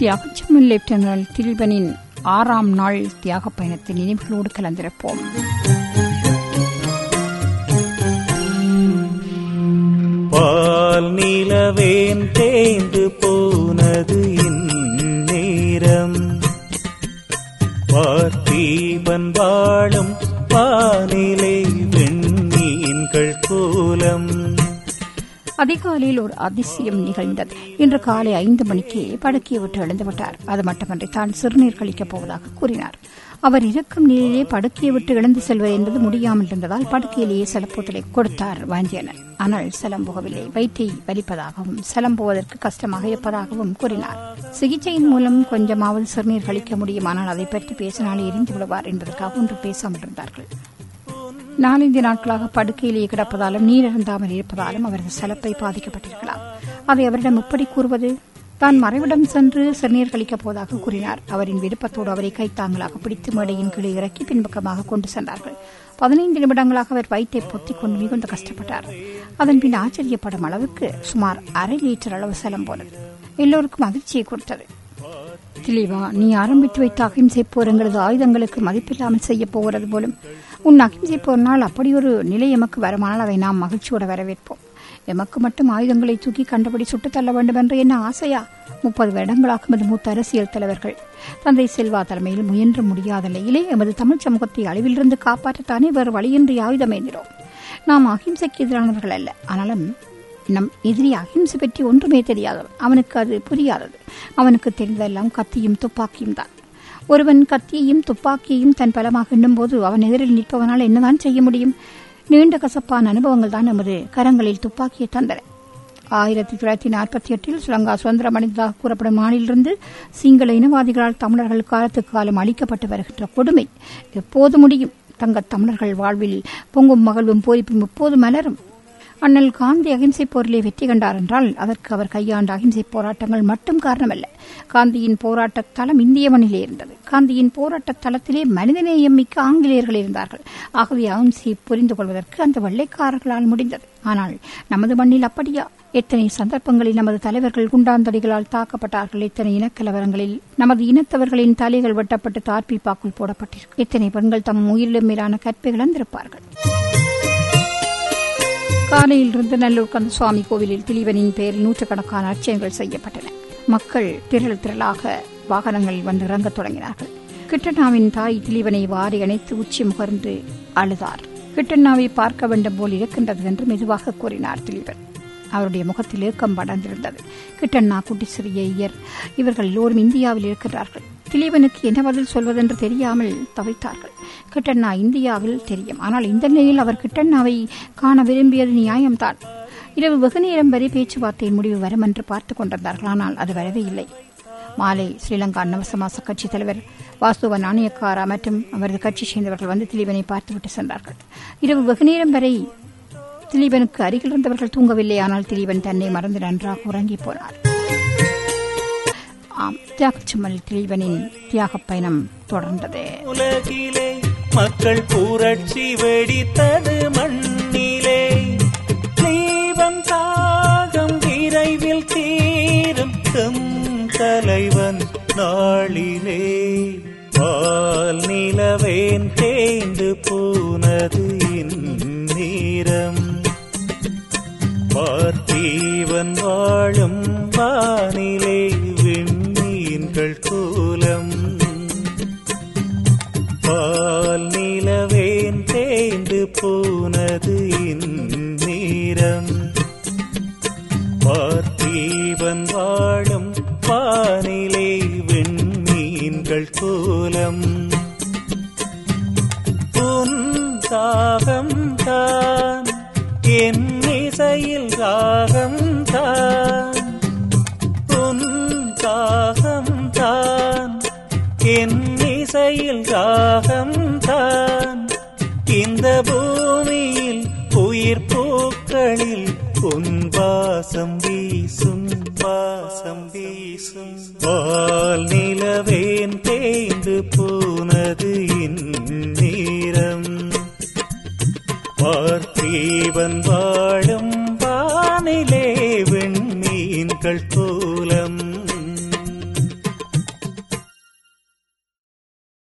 தியாகச்சம்மன் லெப்டினல் திலீபனின் ஆறாம் நாள் தியாக பயணத்தின் நினைவுகளோடு கலந்திருப்போம் பால் நிலவேன் தேய்ந்து போனது இந்நேரம் பார்த்தீபன் வாழும் பானிலை வெண்ணீன்கள் கோலம் அதிகாலையில் ஒரு அதிசயம் நிகழ்ந்தது இன்று காலை ஐந்து மணிக்கு படுக்கையை விட்டு எழுந்துவிட்டார் அது மட்டுமன்றி தான் சிறுநீர் கழிக்கப் போவதாக கூறினார் அவர் இருக்கும் நிலையிலே படுக்கையை விட்டு எழுந்து செல்வது என்பது முடியாமல் இருந்ததால் படுக்கையிலேயே செலப்பூத்தலை கொடுத்தார் வாஞ்சியனர் ஆனால் செலம் போகவில்லை வயிற்றை வலிப்பதாகவும் செலம் போவதற்கு கஷ்டமாக இருப்பதாகவும் கூறினார் சிகிச்சையின் மூலம் கொஞ்சமாவது சிறுநீர் கழிக்க முடியும் ஆனால் அதை பற்றி பேசினாலே எரிந்து விடுவார் என்பதற்காக ஒன்று பேசாமல் இருந்தார்கள் நாலஞ்சு நாட்களாக படுக்கையிலேயே கிடப்பதாலும் நீர் அருந்தாமல் இருப்பதாலும் அவரது செலப்பை பாதிக்கப்பட்டிருக்கலாம் அதை அவரிடம் எப்படி கூறுவது தான் மறைவிடம் சென்று சிறுநீர் கழிக்கப் போவதாக கூறினார் அவரின் விருப்பத்தோடு அவரை கைத்தாங்களாக பிடித்து மேடையின் கீழே இறக்கி பின்பக்கமாக கொண்டு சென்றார்கள் பதினைந்து நிமிடங்களாக அவர் வயிற்றை பொத்திக் கொண்டு மிகுந்த கஷ்டப்பட்டார் அதன் பின் ஆச்சரியப்படும் அளவுக்கு சுமார் அரை லிட்டர் அளவு செலம் போனது எல்லோருக்கும் அதிர்ச்சியை கொடுத்தது திலீவா நீ ஆரம்பித்து வைத்த அகிம்சை போர் எங்களது ஆயுதங்களுக்கு மதிப்பில்லாமல் செய்ய போகிறது போலும் உன் அகிம்சை போர்னால் அப்படி ஒரு நிலை எமக்கு வருமானால் அதை நாம் மகிழ்ச்சியோடு வரவேற்போம் எமக்கு மட்டும் ஆயுதங்களை தூக்கி கண்டபடி சுட்டுத் தள்ள வேண்டும் என்று என்ன ஆசையா முப்பது வருடங்களாக எமது மூத்த அரசியல் தலைவர்கள் தந்தை செல்வா தலைமையில் முயன்ற முடியாத நிலையிலே எமது தமிழ் சமூகத்தை அழிவிலிருந்து காப்பாற்றத்தானே வேறு வழியின்றி ஆயுதம் ஏந்திரோம் நாம் அகிம்சைக்கு எதிரானவர்கள் அல்ல ஆனாலும் நம் எதிரி அகிம்சை பற்றி ஒன்றுமே தெரியாதவன் அவனுக்கு அது புரியாதது அவனுக்கு தெரிந்ததெல்லாம் கத்தியும் துப்பாக்கியும் தான் ஒருவன் கத்தியையும் துப்பாக்கியையும் தன் பலமாக எண்ணும்போது அவன் எதிரில் நிற்பவனால் என்னதான் செய்ய முடியும் நீண்ட கசப்பான அனுபவங்கள் தான் நமது கரங்களில் துப்பாக்கியை தந்தன ஆயிரத்தி தொள்ளாயிரத்தி நாற்பத்தி எட்டில் ஸ்ரீலங்கா சுதந்திரம் அடைந்ததாக கூறப்படும் நாளிலிருந்து சிங்கள இனவாதிகளால் தமிழர்கள் காலத்துக்கு காலம் அளிக்கப்பட்டு வருகின்ற கொடுமை எப்போது முடியும் தங்கத் தமிழர்கள் வாழ்வில் பொங்கும் மகிழ்வும் போரிப்பும் எப்போது மலரும் அண்ணல் காந்தி அகிம்சை போரிலே வெற்றி கண்டார் என்றால் அதற்கு அவர் கையாண்ட அகிம்சை போராட்டங்கள் மட்டும் காரணமல்ல காந்தியின் போராட்ட தளம் இந்திய மண்ணிலே இருந்தது காந்தியின் போராட்ட தளத்திலே மனிதநேயம் மிக்க ஆங்கிலேயர்கள் இருந்தார்கள் ஆகவே அகிம்சையை புரிந்து கொள்வதற்கு அந்த வெள்ளைக்காரர்களால் முடிந்தது ஆனால் நமது மண்ணில் அப்படியா எத்தனை சந்தர்ப்பங்களில் நமது தலைவர்கள் குண்டாந்தடிகளால் தாக்கப்பட்டார்கள் எத்தனை இனக்கலவரங்களில் நமது இனத்தவர்களின் தலைகள் வெட்டப்பட்டு தார்பிப்பாக்குள் போடப்பட்டிருக்கும் எத்தனை பெண்கள் தம் உயிரிலும் மேலான கற்பை இழந்திருப்பார்கள் காலையில் இருந்து நல்லூர் கந்தசுவாமி கோவிலில் திலீபனின் பெயரில் நூற்றுக்கணக்கான அர்ச்சனைகள் செய்யப்பட்டன மக்கள் திரள் திரளாக வாகனங்களில் வந்து இறங்கத் தொடங்கினார்கள் கிட்டண்ணாவின் தாய் திலீபனை வாரி அணைத்து உச்சி முகர்ந்து அழுதார் கிட்டண்ணாவை பார்க்க வேண்டும் போல் இருக்கின்றது என்று மெதுவாக கூறினார் திலீபன் அவருடைய முகத்தில் ஏக்கம் படர்ந்திருந்தது கிட்டண்ணா குட்டி சிறிய ஐயர் இவர்கள் எல்லோரும் இந்தியாவில் இருக்கிறார்கள் திலீபனுக்கு என்ன பதில் சொல்வதென்று தெரியாமல் தவித்தார்கள் கிட்டண்ணா இந்தியாவில் தெரியும் ஆனால் இந்த நிலையில் அவர் கிட்டண்ணாவை காண விரும்பியது நியாயம்தான் இரவு வெகு நேரம் வரை பேச்சுவார்த்தையின் முடிவு வரும் என்று பார்த்துக் கொண்டிருந்தார்கள் ஆனால் அது வரவே இல்லை மாலை ஸ்ரீலங்கா நவசமாச கட்சி தலைவர் வாசுவ நாணயக்காரா மற்றும் அவரது கட்சி சேர்ந்தவர்கள் வந்து திலீபனை பார்த்துவிட்டு சென்றார்கள் இரவு வெகு நேரம் வரை திலீபனுக்கு அருகில் இருந்தவர்கள் தூங்கவில்லை ஆனால் திலீபன் தன்னை மறந்து நன்றாக உறங்கி போனார் ஆம் தியாகச்சுமல் திலீபனின் தியாகப் பயணம் தொடர்ந்தது உலகிலே மக்கள் புரட்சி வெடித்தது மண்ணிலே தீபம் தாகம் விரைவில் தீரும் எம் தலைவன் நாளிலே பால் நிலவேன் தேய்ந்து போனது இந்நீரம் பார்த்தீவன் வாழும் வானிலே விண்மீன்கள் கூலம் பால் நிலவேன் தேய்ந்து போனது இந்நீரம் பார்த்தீவன் வாழும் வானிலே விண்மீன்கள் கூலம் உன் தாகம் தான் என் இசையில் ராகம் தான் உன் தாகம் தான் என் இசையில் ராகம் தான் இந்த பூமியில் உயிர் பூக்களில் உன் வாசம் வீசும் வாசம் வீசும் வால் நிலவேன் தேய்ந்து போனது இந்நீரம் பார்த்தீவன் வாழும் வானிலே வெண்மீன்கள் போல